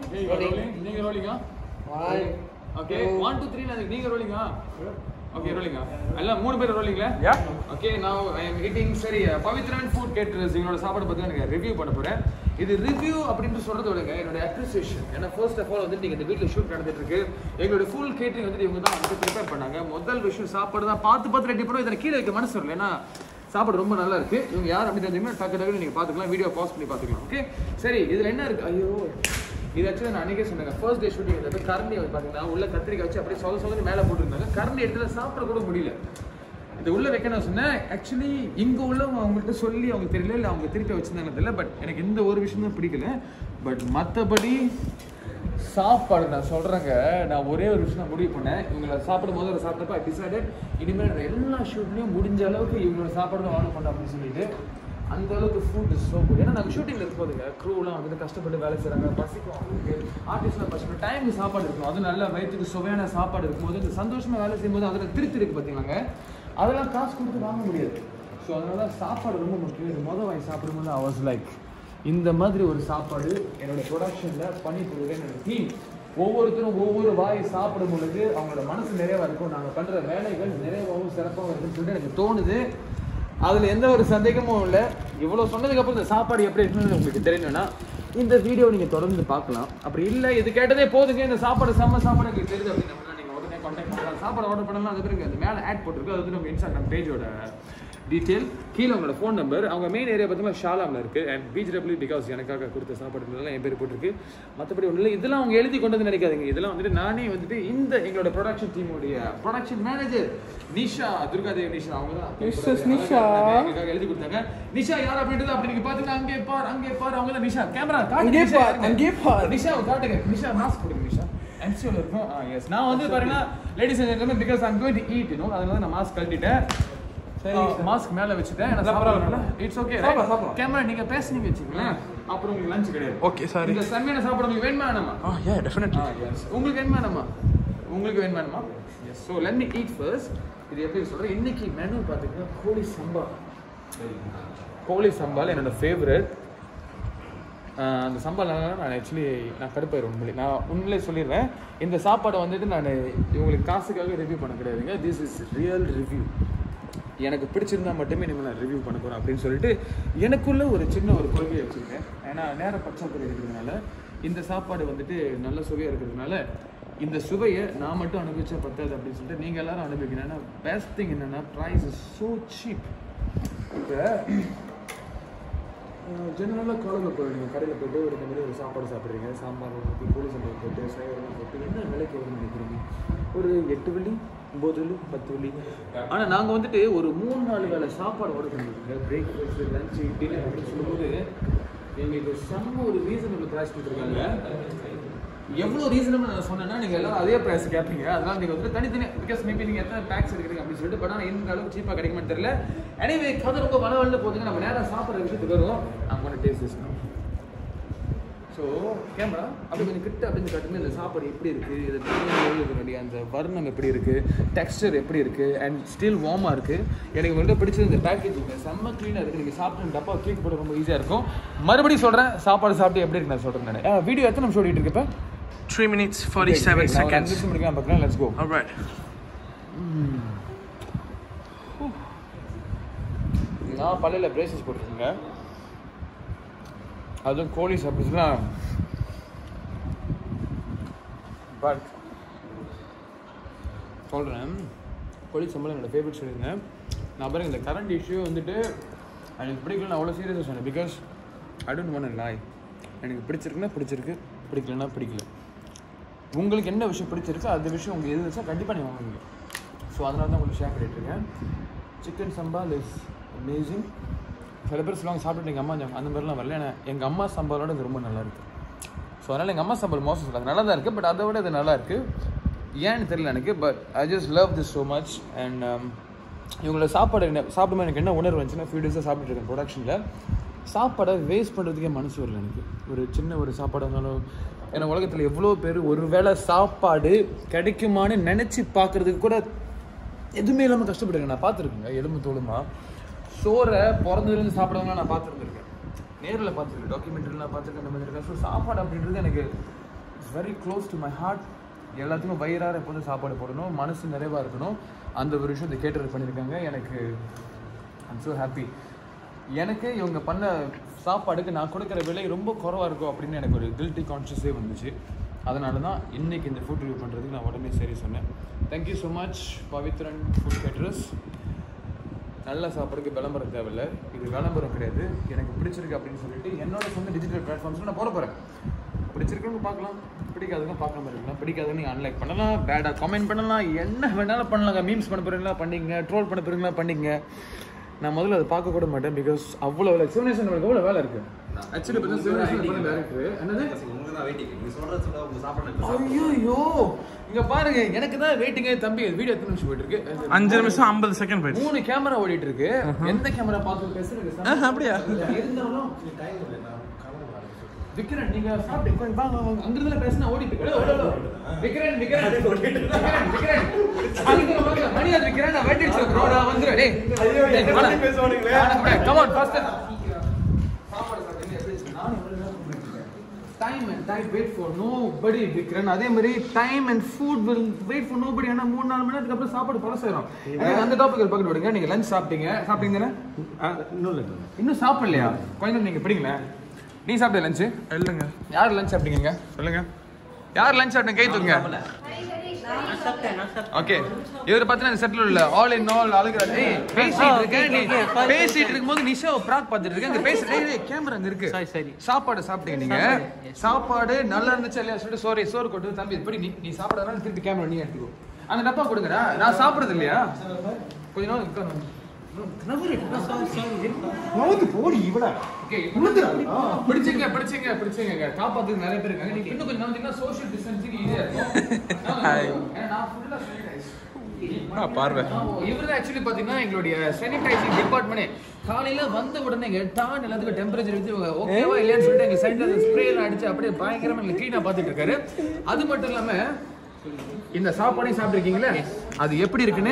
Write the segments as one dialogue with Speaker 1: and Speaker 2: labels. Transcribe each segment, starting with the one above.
Speaker 1: Hey, you are rolling. நீங்க ரோலிங்கா
Speaker 2: One,
Speaker 1: okay
Speaker 2: two.
Speaker 1: One two three நீங்க ரோலிங்கா ஓகே ரோலிங்கா எல்லாம் மூணு பேர் ரோலிங்களா
Speaker 3: Yeah.
Speaker 1: ஓகே நான் ஐ எம் ஈட்டிங் சரி பவித்ரன் ஃபுட் கேட்டர்ஸ் எங்களோட சாப்பாடு பற்றி எனக்கு ரிவ்யூ பண்ண போறேன் இது ரிவ்யூ அப்படின்னு சொல்றத விடுங்க என்னோட அப்ரிசியேஷன் ஏன்னா ஃபர்ஸ்ட் ஆஃப் ஆல் வந்து நீங்க இந்த வீட்டில் ஷூட் நடந்துட்டு இருக்கு எங்களோட ஃபுல் கேட்டரிங் வந்து இவங்க தான் வந்து ப்ரிப்பேர் பண்ணாங்க முதல் விஷயம் சாப்பாடு தான் பார்த்து பார்த்து ரெடி பண்ணோம் இதில் கீழே வைக்க மனசு வரல ஏன்னா சாப்பாடு ரொம்ப நல்லா இருக்கு இவங்க யார் அப்படி தெரிஞ்சுக்கணும் டக்கு டக்கு நீங்க பார்த்துக்கலாம் வீடியோ பாஸ் பண்ணி பார்த்துக்கலாம் ஓகே சரி இதுல என்ன இருக்கு ஐயோ இது ஆக்சுவலி நான் அன்றைக்கே சொன்னேன் ஃபர்ஸ்ட் டே ஷூட்டிங் போய் கரண்டி வந்து பார்த்தீங்கன்னா உள்ள கத்திரிக்காய் வச்சு அப்படியே சொல சொலன்னு மேலே போட்டுருந்தாங்க கரண்டி எடுத்துல சாப்பிட கூட முடியல இது உள்ள வைக்க நான் சொன்னேன் ஆக்சுவலி இங்க உள்ளவங்க அவங்கள்ட்ட சொல்லி அவங்க தெரியல இல்லை அவங்க திருப்பி வச்சிருந்தாங்க தெரியல பட் எனக்கு இந்த ஒரு விஷயம் தான் பிடிக்கல பட் மற்றபடி சாப்பாடு நான் சொல்றேங்க நான் ஒரே ஒரு விஷயம் நான் முடிவு பண்ணேன் இவங்களை சாப்பிடும் போது ஒரு சாப்பிட்டப்ப ஐ டிசைடட் இனிமேல் நான் எல்லா ஷூட்லையும் முடிஞ்ச அளவுக்கு இவங்களோட சாப்பாடு தான் ஆர்டர் பண்ண அப்படின்னு சொல்லிட்டு அந்த அளவுக்கு ஃபுட் இஸ் ஸோ குட் ஏன்னா நாங்கள் ஷூட்டிங்கில் இருக்கும்போதுங்க க்ரூலாம் வந்துட்டு கஷ்டப்பட்டு வேலை செய்கிறாங்க பசிக்கும் அவங்களுக்கு ஆர்டிஸ்ட்லாம் பசிக்கும் டைம் சாப்பாடு இருக்கும் அது நல்ல வயிற்றுக்கு சுவையான சாப்பாடு இருக்கும்போது இந்த சந்தோஷமாக வேலை செய்யும்போது அதில் திருப்தி இருக்கு பார்த்தீங்களாங்க அதெல்லாம் காசு கொடுத்து வாங்க முடியாது ஸோ அதனால சாப்பாடு ரொம்ப முக்கியம் இது மொதல் வாங்கி சாப்பிடும்போது I was லைக் இந்த மாதிரி ஒரு சாப்பாடு என்னோட ப்ரொடக்ஷனில் பண்ணிட்டு இருக்கிற என்னோட டீம் ஒவ்வொருத்தரும் ஒவ்வொரு வாய் சாப்பிடும் பொழுது அவங்களோட மனசு நிறைவா இருக்கும் நாங்கள் பண்ணுற வேலைகள் நிறைவாகவும் சிறப்பாகவும் இருக்குன்னு சொல்லிட்டு எனக்கு தோணுது அதில் எந்த ஒரு சந்தேகமும் இல்லை இவ்வளோ சொன்னதுக்கப்புறம் இந்த சாப்பாடு எப்படி இருக்குன்னு உங்களுக்கு தெரியணும்னா இந்த வீடியோ நீங்கள் தொடர்ந்து பார்க்கலாம் அப்படி இல்லை இது கேட்டதே போதுங்க இந்த சாப்பாடு செம்ம சாப்பாடு எனக்கு தெரியுது அப்படின்னா நீங்கள் உடனே கான்டாக்ட் பண்ணலாம் சாப்பாடு ஆர்டர் பண்ணலாம் அது பிறகு அந்த மேலே ஆட் போட்டிருக்கு அது வந்து நம்ம இன்ஸ்டாகிராம் பேஜோட டீட்டெயில் கீழே உங்களோட ஃபோன் நம்பர் அவங்க மெயின் ஏரியா பார்த்தீங்கன்னா ஷாலாமில் இருக்குது அண்ட் பிஜிடபிள்யூ பிகாஸ் எனக்காக கொடுத்த சாப்பாடுலாம் என் பேர் போட்டிருக்கு மற்றபடி ஒன்றும் இல்லை இதெல்லாம் அவங்க எழுதி கொண்டு வந்து நினைக்காதீங்க இதெல்லாம் வந்துட்டு நானே வந்துட்டு இந்த எங்களோட ப்ரொடக்ஷன் டீமுடைய ப்ரொடக்ஷன் மேனேஜர் நிஷா துர்காதேவி நிஷா அவங்க தான்
Speaker 3: Mrs. நிஷா.
Speaker 1: எனக்காக எழுதி கொடுத்தாங்க நிஷா யார் அப்படின்றது அப்படி நீங்க பாத்தீங்கன்னா அங்கே பார் அங்கே பார் அவங்க தான் நிஷா கேமரா
Speaker 3: அங்கே பார், அங்கே பார்.
Speaker 1: நிஷா காட்டுங்க நிஷா மாஸ்க் போடுங்க நிஷா எம்சியூல இருக்கும் ஆ எஸ் நான் வந்து பாருங்கன்னா ladies and gentlemen because I'm going to eat you know அதனால நான் மாஸ்க் கழட்டிட்டேன்
Speaker 3: சரி, sir.
Speaker 1: மாஸ்க் மேல வச்சுட்டேன் நான்
Speaker 3: இல்ல, பரவாயில்ல.
Speaker 1: சாப்பிடலாம் இட்ஸ் ஓகே
Speaker 3: சாப்பிடலாம், சாப்பிடலாம்.
Speaker 1: கேமரா நீங்க பேசுனீங்க வச்சுங்களேன் அப்புறம் உங்களுக்கு லஞ்ச் கிடையாது
Speaker 3: Okay, sorry.
Speaker 1: இந்த செம்மையான சாப்பாடு உங்களுக்கு வேணுமா வேணாமா
Speaker 3: Oh, yeah, definitely.
Speaker 1: Ah yes உங்களுக்கு வேணுமா வேணாமா உங்களுக்கு வேணுமா வேணாமா yes so let me eat first இது எப்படி சொல்கிறேன் இன்னைக்கு மெனு பார்த்தீங்கன்னா கோழி சம்பா கோழி சம்பால் என்னோட ஃபேவரட் அந்த சம்பால் நான் ஆக்சுவலி நான் கடுப்பாயிரும் உண்மையிலே நான் உண்மையிலே சொல்லிடுறேன் இந்த சாப்பாடை வந்துட்டு நான் இவங்களுக்கு காசுக்காக ரிவ்யூ பண்ண கிடையாதுங்க திஸ் இஸ் ரியல் ரிவ்யூ எனக்கு பிடிச்சிருந்தா மட்டுமே இனிமேல் நான் ரிவ்யூ பண்ண போகிறேன் அப்படின்னு சொல்லிட்டு எனக்குள்ள ஒரு சின்ன ஒரு கொள்கையை வச்சுருக்கேன் ஏன்னா நேர பற்றாக்குறை இருக்கிறதுனால இந்த சாப்பாடு வந்துட்டு நல்ல சுவையாக இருக்கிறதுனால இந்த சுவையை நான் மட்டும் அனுபவிச்சா பத்தாது அப்படின்னு சொல்லிட்டு நீங்கள் எல்லாரும் அனுபவிக்கணும் ஏன்னா பெஸ்ட் திங் என்னென்னா ப்ரைஸ் இஸ் ஸோ சீப் இப்போ ஜெனரலாக காலையில் போய் நீங்கள் கடையில் போயிட்டு ஒரு இந்த மாதிரி ஒரு சாப்பாடு சாப்பிட்றீங்க சாம்பார் ஊற்றி கோழி சாம்பார் போட்டு சைவரெல்லாம் போட்டு என்ன விலைக்கு வரும்னு நினைக்கிறீங்க ஒரு எட்டு வெள்ளி ஒம்பது வெள்ளி பத்து வெள்ளி ஆனால் நாங்கள் வந்துட்டு ஒரு மூணு நாலு வேளை சாப்பாடு ஆர்டர் பண்ணிருக்கோங்க பிரேக்ஃபாஸ்ட் லஞ்சு டின்னர் அப்படின்னு சொல்லும்போது எங்களுக்கு செம்ம ஒரு ரீசனபிள் ப்ரைஸ் கொடுத்துருக்காங்க எவ்வளோ ரீசனபிள் நான் சொன்னேன்னா நீங்கள் எல்லாரும் அதே ப்ரைஸ் கேட்பீங்க அதனால நீங்கள் வந்து தனித்தனி பிகாஸ் மேபி நீங்கள் எத்தனை பேக்ஸ் எடுக்கிறீங்க அப்படின்னு சொல்லிட்டு பட் ஆனால் இந்த அளவுக்கு சீப்பாக கிடைக்குமான்னு தெரியல எனவே கதை ரொம்ப வள வளர்ந்து போதுங்க நம்ம நேராக சாப்பிட்ற விஷயத்துக்கு வரும் நான் கொண்டு டேஸ்ட் திஸ் ஸோ கேமரா அப்படி கொஞ்சம் கிட்ட அப்படின்னு காட்டுங்க இந்த சாப்பாடு எப்படி இருக்குது இது இதனுடைய அந்த வர்ணம் எப்படி இருக்குது டெக்ஸ்டர் எப்படி இருக்குது அண்ட் ஸ்டில் வார்மாக இருக்குது எனக்கு உங்கள்கிட்ட பிடிச்சது இந்த பேக்கேஜிங்க செம்ம க்ளீனாக இருக்குது நீங்கள் சாப்பிட்டு டப்பா கேக் போட ரொம்ப ஈஸியாக இருக்கும் மறுபடியும் சொல்கிறேன் சாப்பாடு சாப்பிட்டு எப்படி இருக்கு நான் சொல்கிறேன் நான் வீடியோ எத்தனை நிமிஷம் ஓடிட்டு இருக்கு இப்போ
Speaker 3: 3 minutes 47 seconds.
Speaker 1: முடிக்கலாம் பார்க்கலாம் லெட்ஸ் கோ
Speaker 3: Alright.
Speaker 1: நான் பல்லில் பிரேசஸ் போட்டிருக்கேங்க அதுவும் கோழி சாப்பிடுச்சுன்னா பட் சொல்கிறேன் கோழி சம்பளம் என்னோட ஃபேவரட் சொல்லியிருந்தேன் நான் பாருங்க இந்த கரண்ட் இஷ்யூ வந்துட்டு எனக்கு பிடிக்கல நான் அவ்வளோ சீரியஸாக சொன்னேன் because I don't want lie எனக்கு பிடிச்சிருக்குன்னா பிடிச்சிருக்கு பிடிக்கலன்னா பிடிக்கல உங்களுக்கு என்ன விஷயம் பிடிச்சிருக்கு அந்த விஷயம் உங்களுக்கு எது வச்சா கண்டிப்பாக நீங்கள் வாங்குவீங்க ஸோ அதனால தான் உங்களுக்கு ஷேர் பண்ணிட்டுருக்கேன் சிக்கன் சம்பால் இஸ் அமேசிங் சில பேர் சொல்லுவாங்க சாப்பிட்டு எங்கள் அம்மா செஞ்சாங்க. அந்த மாதிரிலாம் வரல ஏன்னா எங்கள் அம்மா சம்பாலோட இது ரொம்ப நல்லா இருக்குது ஸோ அதனால் எங்கள் அம்மா சம்பல் மோசம் சொல்லாங்க நல்லா தான் இருக்குது பட் அதை விட இது நல்லா இருக்குது ஏன்னு தெரியல எனக்கு but I just love this so much and இவங்களோட சாப்பாடு என்ன சாப்பிடும்போது எனக்கு என்ன உணர்வு வந்துச்சுன்னா ஃபியூ டேஸாக சாப்பிட்டுட்டு இருக்கேன் ப்ரொடக்ஷனில் சாப்பாடை வேஸ்ட் பண்ணுறதுக்கே மனசு வரல எனக்கு ஒரு சின்ன ஒரு சாப்பாடு இருந்தாலும் ஏன்னா உலகத்தில் எவ்வளோ பேர் ஒரு வேளை சாப்பாடு கிடைக்குமான்னு நினச்சி பார்க்குறதுக்கு கூட எதுவுமே இல்லாமல் கஷ்டப்படுங்க நான் பார்த்துருக்கேங்க எலும்பு தோலுமா சோறை பிறந்ததுலேருந்து சாப்பிட்றவங்களாம் நான் பார்த்துருந்துருக்கேன் நேரில் பார்த்துருக்கேன் டாக்குமெண்ட்ரிலாம் பார்த்துருக்கேன் அந்த மாதிரி இருக்கேன் ஸோ சாப்பாடு அப்படின்றது எனக்கு it's very close to my heart எல்லாத்துக்கும் வயிறார எப்போதும் சாப்பாடு போடணும் மனசு நிறைவாக இருக்கணும் அந்த ஒரு விஷயம் இந்த கேட்டர் பண்ணியிருக்காங்க எனக்கு ஐம் ஸோ ஹாப்பி எனக்கு இவங்க பண்ண சாப்பாடுக்கு நான் கொடுக்குற விலை ரொம்ப குறவாக இருக்கும் அப்படின்னு எனக்கு ஒரு கில்ட்டி கான்ஷியஸே வந்துச்சு அதனால தான் இன்னைக்கு இந்த ஃபுட் ரிவ்யூ பண்ணுறதுக்கு நான் உடனே சரி சொன்னேன் thank you so much Pavithran food caterers நல்ல சாப்பாடுக்கு விளம்பரம் தேவையில்ல இது விளம்பரம் கிடையாது எனக்கு பிடிச்சிருக்கு அப்படின்னு சொல்லிட்டு என்னோட சொந்த டிஜிட்டல் பிளாட்ஃபார்ம்ஸில் நான் போட போகிறேன் பிடிச்சிருக்கவங்க பார்க்கலாம் பிடிக்காதவங்க பார்க்காம இருக்கலாம் பிடிக்காதவங்க நீங்கள் அன்லைக் பண்ணலாம் பேடாக கமெண்ட் பண்ணலாம் என்ன வேணாலும் பண்ணலாங்க மீம்ஸ் பண்ண போகிறீங்களா பண்ணிங்க ட்ரோல் பண்ண போகிறீங்களா பண்ணிங்க நான் முதல்ல அதை பார்க்க கூட மாட்டேன் பிகாஸ் அவ்வளோ வேலை சிவனேசன் நம்மளுக்கு எவ்வளோ வேலை இருக்கு ஆக்சுவலி பார்த்தா சிவனேசன் டேரக்டர் என்னது ஐயோ இங்க பாருங்க எனக்கு தான் வெயிட்டிங்க தம்பி வீடியோ எத்தனை நிமிஷம் போயிட்டு இருக்கு
Speaker 3: அஞ்சு நிமிஷம் ஐம்பது செகண்ட் போயிடுச்சு
Speaker 1: மூணு கேமரா ஓடிட்டு இருக்கு எந்த கேமரா பார்த்து பேசுறது
Speaker 3: ஆஹ், அப்படியா?
Speaker 1: இருந்தாலும் விக்ரன் நீங்க சாப்பிட்டு கொஞ்சம் வாங்க வாங்க அங்க இருந்து பேசினா ஓடிட்டு இருக்கு. ஓடு, ஓடு, ஓடு. விக்ரன் விக்ரன் விக்ரன் விக்ரன் சீக்கிரம் வாங்க மணியார் விக்ரன் நான் வெயிட் இட்ஸ் ப்ரோ நான் வந்துறேன் டேய் டேய் வாடா கம் ஆன் ஃபாஸ்ட் சாப்பாடு சாப்பிட்டு எப்படி இருக்கு நான் time and time wait for nobody விக்ரன் அதே மாதிரி time and food will wait for nobody ஆனால் மூணு நாலு மணி நேரத்துக்கு அப்புறம் சாப்பாடு பழசாயிரும் எனக்கு அந்த டாபிக் பக்கத்து விடுங்க நீங்க லஞ்ச் சாப்பிட்டீங்க சாப்பிட்டீங்க தானே இன்னும் சாப்பிடலையா கொஞ்சம் நீங்க பிடிங்களேன் நீ சாப்பிட்ட லஞ்சு
Speaker 3: இல்லைங்க
Speaker 1: யார் லஞ்ச் சாப்பிட்டீங்க சொல்லுங்க யார் லஞ்ச் சாப்பிட்டீங்க கை தூக்குங்க ஓகே இவர் பார்த்தீங்கன்னா இந்த செட்டில் உள்ள ஆல் இன் ஆல் அழுகிறாரு ஏய் பேசிட்டு இருக்கேன் நீ பேசிட்டு இருக்கும்போது நிஷா பிராக் பார்த்துட்டு இருக்கேன் இங்க பேசுறேன் ஏய், ஏய் கேமரா அங்க இருக்கு
Speaker 2: சரி, சரி.
Speaker 1: சாப்பாடு சாப்பிட்டீங்க நீங்க சாப்பாடு நல்லா இருந்துச்சு இல்லையா சொல்லிட்டு சோறு சோறு கொண்டு வந்து, தம்பி இப்படி நீ நீ சாப்பிடறதுனால திருப்பி கேமரா நீ எடுத்துக்கோ அந்த டப்பா கொடுங்கடா நான் சாப்பிடுறது இல்லையா கொஞ்ச நாள் உட்காரு. Okay, பிடிச்சிங்க பிடிச்சிங்க பிடிச்சிங்க காப்பாத்துக்கு நிறைய பேர் இருக்காங்க நீங்க இன்னும் கொஞ்சம் நம்பிங்கன்னா சோஷியல் டிஸ்டன்சிங் ஈஸியா இருக்கும் ஏன்னா நான் ஃபுல்லா சொல்லிட்டேன்
Speaker 3: பார்வை
Speaker 1: இவர் ஆக்சுவலி பாத்தீங்கன்னா எங்களுடைய சானிடைசிங் டிபார்ட்மெண்டே காலையில வந்த உடனே டான் எல்லாத்துக்கும் டெம்பரேச்சர் எடுத்து ஓகேவா இல்லையான்னு சொல்லிட்டு எங்க சைடுல ஸ்ப்ரே எல்லாம் அடிச்சு அப்படியே பயங்கரமா எங்க க்ளீனா பாத்துட்டு இருக்காரு அது மட்டும் இல்லாம இந்த சாப்பாடையும் சாப்பிட்டுருக்கீங்களே அது எப்படி இருக்குன்னு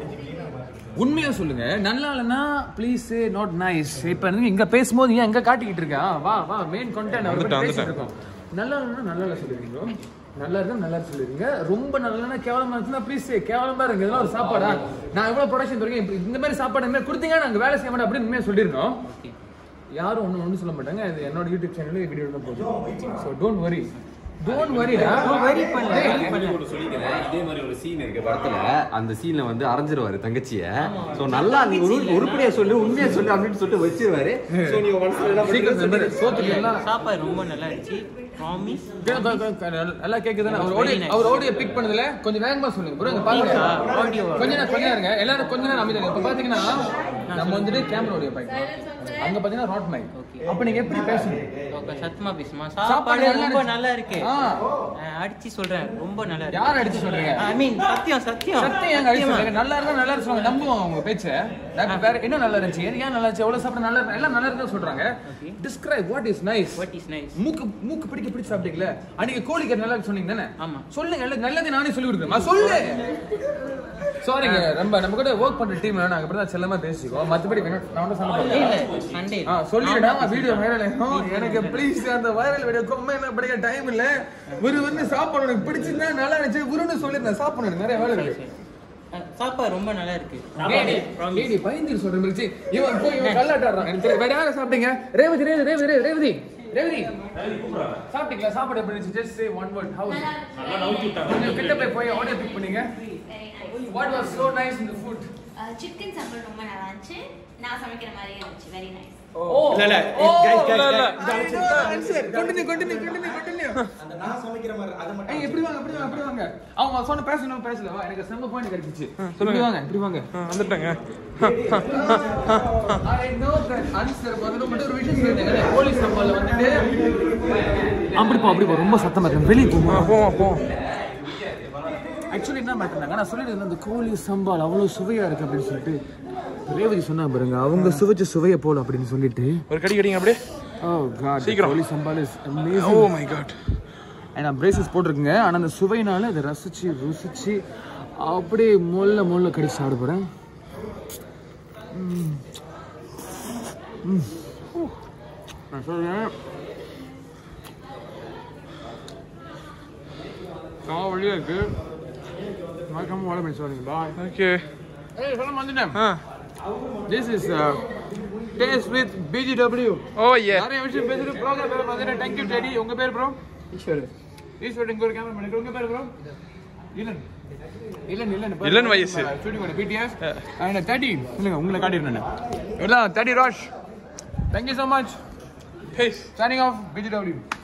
Speaker 1: உண்மையா சொல்லுங்க நல்லா இல்லைன்னா ப்ளீஸ் நாட் நைஸ் இப்ப நீங்க இங்க பேசும்போது ஏன் எங்க காட்டிக்கிட்டு இருக்கா வா வா மெயின் கண்டென்ட் அவர்
Speaker 3: வந்துட்டேன்,
Speaker 1: பேசிட்டு இருக்கோம் நல்லா இல்லைன்னா நல்லா இல்லை சொல்லுவீங்க நல்லா இருந்தா நல்லா சொல்லுவீங்க ரொம்ப நல்லா கேவலமா இருந்துச்சுன்னா ப்ளீஸ் கேவலமா இருக்கு இதெல்லாம் ஒரு சாப்பாடா நான் எவ்வளவு ப்ரொடக்ஷன் இருக்கேன் இப்ப இந்த மாதிரி சாப்பாடு இந்த மாதிரி கொடுத்தீங்க நாங்க வேலை செய்ய மாட்டோம் அப்படின்னு உண்மையா சொல்லிருக்கோம் யாரும் ஒண்ணு ஒண்ணு சொல்ல மாட்டாங்க இது என்னோட யூடியூப் சேனல்ல வீடியோ தான் போதும் so don't worry don't worry
Speaker 2: worry பண்ணல.
Speaker 4: ஒண்ணு சொல்லிக்கிறேன் இதே மாதிரி ஒரு சீன் இருக்கு படத்துல அந்த சீன்ல வந்து அரைஞ்சிருவாரு தங்கச்சிய சோ நல்லா நீ ஒரு உருப்படியா சொல்லு உண்மையா சொல்லு அப்படின்னு சொல்லிட்டு வச்சிருவாரு சோ நீ மனசுல என்ன
Speaker 1: சீக்கிரம்
Speaker 4: பண்ணுவீங்க?
Speaker 1: சோத்துக்கு எல்லாம்
Speaker 2: சாப்பாடு ரொம்ப நல்லா இருந்துச்சு ப்ராமிஸ்
Speaker 1: நல்லா கேக்குதுன்னு அவர் ஓடியோ அவர் ஓடியோ பிக் பண்ணதுல கொஞ்சம் வேகமா சொல்லுங்க ப்ரோ இங்க பாருங்க
Speaker 2: audio.
Speaker 1: கொஞ்ச நேரம் கொஞ்ச நேரம் இருங்க எல்லாரும் கொஞ்ச நேரம் அமைதியா இப்ப பாத்தீங்கன்னா நம்ம வந்துட்டு கேமரா ஓடியோ பாய்க்கலாம் அங்க பாத்தீங்கன்னா ராட் மைக் அப்ப நீங்க எப்படி பேசணும்
Speaker 2: ஓகே சத்தமா பேசுமா
Speaker 1: சாப்பாடு
Speaker 2: சாப்பாடு
Speaker 1: நல்லா
Speaker 2: ரொம்ப
Speaker 1: இருந்துச்சு.
Speaker 2: நல்லா இருக்கு
Speaker 1: ஆ.
Speaker 2: அஹ் அடிச்சு சொல்றேன் ரொம்ப நல்லா இருக்கு
Speaker 1: யார் அடிச்சு சொல்றீங்க
Speaker 2: ஐ மீன் சத்தியம் சத்தியம்
Speaker 1: சத்தியம் ஏங்க அடிச்சு சொல்றீங்க நல்லா இருந்தா நல்லா இருக்கு சொல்லுவாங்க நம்புவாங்க உங்க பேச்ச நான் வேற என்ன நல்லா இருந்துச்சு ஏன் ஏன் நல்லா இருந்துச்சு எவ்வளவு சாப்பிட நல்லா இருக்கு எல்லாம் நல்லா இருக்குன்னு சொல்றாங்க describe what is nice
Speaker 2: what is nice
Speaker 1: மூக்கு மூக்கு பிடிக்க பிடிச்சு சாப்பிட்டீங்களே அன்னைக்கு கோழிக்கறி நல்லா இருக்கு சொன்னீங்க தானே
Speaker 2: ஆமா.
Speaker 1: சொல்லுங்க நல்ல நல்லது நானே சொல்லி கொடுக்குறேன் சொல்லு சாரிங்க ரொம்ப நம்ம கூட ஒர்க் பண்ற டீம் நாங்க இப்படி தான் செல்லமா பேசிக்கோம் மத்தபடி வேணா நான் ஒன்றும் சொல்ல
Speaker 2: இல்ல
Speaker 1: மாட்டேன்
Speaker 2: சண்டே
Speaker 1: ஆ சொல்லிடா வீடியோ வைரல் ஆகும் எனக்கு ப்ளீஸ் அந்த வைரல் வீடியோ கொம்மை என்ன படிக்க டைம் இல்ல ஒரு வந்து சாப்பிடணும் எனக்கு பிடிச்சிருந்தா நல்லா இருந்துச்சு குருன்னு சொல்லிருந்தேன் சாப்பிடணும் எனக்கு நிறைய வேலை இருக்கு
Speaker 2: சாப்பாடு ரொம்ப நல்லா இருக்கு
Speaker 1: ஏடி, ஏடி, பயந்துட்டு சொல்ற மாதிரி, சீ, இவன் போய் இவன் கல்லாட்டாடுறான். எனக்கு தெரியும். வேற யாரை சாப்பிட்டீங்க? ரேவதி, ரேவதி, ரேவதி, ரேவதி, ரேவதி, ரேவதி. சாப்பிட்டீங்களா? சாப்பாடு எப்படி இருந்துச்சு? Just say one word. How was it? கொஞ்சம் கிட்ட போய் போய் order pick பண்ணீங்க. What was so nice in the food?
Speaker 5: Chicken சாப்பிட ரொம்ப நல்லா இருந்துச்சு நான் சமைக்கிற மாதிரியே இருந்துச்சு வெரி நைஸ்
Speaker 3: இல்ல இல்ல
Speaker 1: Oh,
Speaker 3: guys guys
Speaker 1: இல்ல, இல்ல.
Speaker 3: guys
Speaker 1: I know answer. Continue, continue, continue, continue. ஏய், இப்படி வாங்க, இப்படி வாங்க, இப்படி வாங்க. அவங்க சொன்ன பேசணும் பேசல வா எனக்கு செம்ம பாயிண்ட் கிடைச்சிச்சு இப்படி வாங்க இப்படி வாங்க
Speaker 3: ஆ, வந்துட்டேங்க
Speaker 1: I know that answer. முதல்ல மட்டும் ஒரு விஷயம் சொல்லிட்டேன். போலீஸ் நம்மள வந்துட்டு அப்படி போ அப்படி போ ரொம்ப சத்தமா இருக்கு வெளியே
Speaker 3: ஆ,
Speaker 1: போமா
Speaker 3: போவோம் போவோம்
Speaker 1: ஆக்சுவலி என்ன மாட்டாங்க நான் சொல்லிட்டு அந்த கோழி சம்பால் அவ்வளவு சுவையா இருக்கு அப்படின்னு சொல்லிட்டு ரேவதி சொன்னா பாருங்க அவங்க சுவைச்ச சுவைய போல அப்படின்னு சொல்லிட்டு
Speaker 3: ஒரு கடி கடிங்க அப்படியே
Speaker 1: ஓ காட்
Speaker 3: சீக்கிரம்.
Speaker 1: கோழி sambal is
Speaker 3: oh
Speaker 1: amazing
Speaker 3: my God
Speaker 1: நான் பிரேசஸ் போட்டிருக்குங்க ஆனால் அந்த சுவையினால அதை ரசிச்சு ருசிச்சு அப்படியே மொல்ல மொல்ல கடிச்சு சாப்பிட போகிறேன் நான் சொல்றேன் நான் வழியா இருக்கு மறக்காம வாழை பண்ணி சொல்லுங்க பாய்
Speaker 3: ஓகே
Speaker 1: ஏய் சொல்ல வந்துட்டேன்
Speaker 3: ah
Speaker 1: this is taste with PGW
Speaker 3: ஓ ஏ
Speaker 1: நிறைய விஷயம் பேசுறது ப்ரோக்ராம் பேர் பார்த்தீங்கன்னா தேங்க்யூ டெடி உங்க பேர் ப்ரோ ஈஸ்வர் ஈஸ்வர் இங்க ஒரு கேமரா பண்ணிட்டு உங்க பேர் ப்ரோ இல்லன் இல்லன் இல்லன்
Speaker 3: இல்லன் வயசு.
Speaker 1: ஷூட்டிங் பண்ண பிடிஎஸ் அண்ட் தேர்ட்டி இல்லைங்க உங்களை காட்டிடுறேன் எல்லாம் thirty rush thank you so much
Speaker 3: face
Speaker 1: shining of BGW